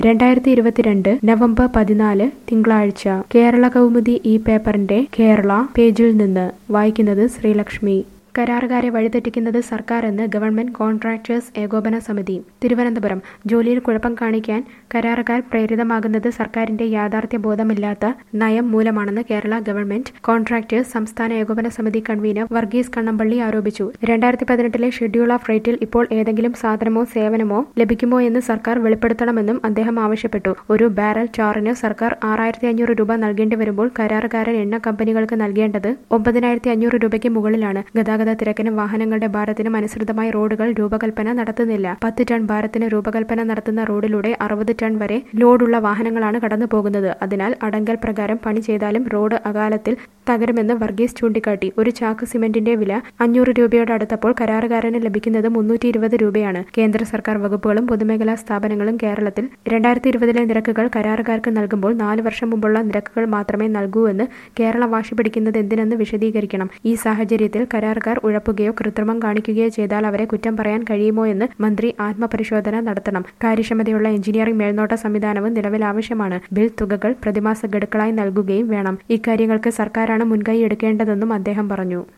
രണ്ടായിരത്തി ഇരുപത്തിരണ്ട് നവംബർ പതിനാല് തിങ്കളാഴ്ച കേരള കൗമുദി ഈ പേപ്പറിന്റെ കേരള പേജിൽ നിന്ന് വായിക്കുന്നത് ശ്രീലക്ഷ്മി കരാറുകാരെ വഴിതെറ്റിക്കുന്നത് സർക്കാർ എന്ന് ഗവൺമെന്റ് കോൺട്രാക്ടേഴ്സ് ഏകോപന സമിതി തിരുവനന്തപുരം ജോലിയിൽ കുഴപ്പം കാണിക്കാൻ കരാറുകാർ പ്രേരിതമാകുന്നത് സർക്കാരിന്റെ യാഥാർത്ഥ്യ ബോധമില്ലാത്ത നയം മൂലമാണെന്ന് കേരള ഗവൺമെന്റ് കോൺട്രാക്ടേഴ്സ് സംസ്ഥാന ഏകോപന സമിതി കൺവീനർ വർഗീസ് കണ്ണമ്പള്ളി ആരോപിച്ചു രണ്ടായിരത്തി പതിനെട്ടിലെ ഷെഡ്യൂൾ ഓഫ് റേറ്റിൽ ഇപ്പോൾ ഏതെങ്കിലും സാധനമോ സേവനമോ ലഭിക്കുമോ എന്ന് സർക്കാർ വെളിപ്പെടുത്തണമെന്നും അദ്ദേഹം ആവശ്യപ്പെട്ടു ഒരു ബാരൽ ചാറിന് സർക്കാർ ആറായിരത്തി അഞ്ഞൂറ് രൂപ നൽകേണ്ടി വരുമ്പോൾ കരാറുകാരൻ എണ്ണ കമ്പനികൾക്ക് നൽകേണ്ടത് ഒമ്പതിനായിരത്തി അഞ്ഞൂറ് രൂപയ്ക്ക് മുകളിലാണ് ഗതാഗത തിരക്കിനും വാഹനങ്ങളുടെ ഭാരത്തിനും അനുസൃതമായി റോഡുകൾ രൂപകൽപ്പന നടത്തുന്നില്ല പത്ത് ടൺ ഭാരത്തിന് രൂപകൽപ്പന നടത്തുന്ന റോഡിലൂടെ അറുപത് ടൺ വരെ ലോഡുള്ള വാഹനങ്ങളാണ് കടന്നു പോകുന്നത് അതിനാൽ അടങ്കൽ പ്രകാരം പണി ചെയ്താലും റോഡ് അകാലത്തിൽ തകരുമെന്ന് വർഗീസ് ചൂണ്ടിക്കാട്ടി ഒരു ചാക്ക് സിമന്റിന്റെ വില അഞ്ഞൂറ് രൂപയോട് അടുത്തപ്പോൾ കരാറുകാരന് ലഭിക്കുന്നത് മുന്നൂറ്റി ഇരുപത് രൂപയാണ് കേന്ദ്ര സർക്കാർ വകുപ്പുകളും പൊതുമേഖലാ സ്ഥാപനങ്ങളും കേരളത്തിൽ രണ്ടായിരത്തി ഇരുപതിലെ നിരക്കുകൾ കരാറുകാർക്ക് നൽകുമ്പോൾ നാല് വർഷം മുമ്പുള്ള നിരക്കുകൾ മാത്രമേ നൽകൂ എന്ന് കേരള വാശി പിടിക്കുന്നത് എന്തിനെന്ന് വിശദീകരിക്കണം ഈ സാഹചര്യത്തിൽ കരാറുകാർ ഉഴപ്പുകയോ കൃത്രിമം കാണിക്കുകയോ ചെയ്താൽ അവരെ കുറ്റം പറയാൻ കഴിയുമോ എന്ന് മന്ത്രി ആത്മപരിശോധന നടത്തണം കാര്യക്ഷമതയുള്ള എഞ്ചിനീയറിംഗ് മേൽനോട്ട സംവിധാനവും നിലവിൽ ആവശ്യമാണ് ബിൽ തുകകൾ പ്രതിമാസ ഗഡുക്കളായി നൽകുകയും വേണം ഇക്കാര്യങ്ങൾക്ക് സർക്കാരാണ് മുൻകൈ എടുക്കേണ്ടതെന്നും അദ്ദേഹം പറഞ്ഞു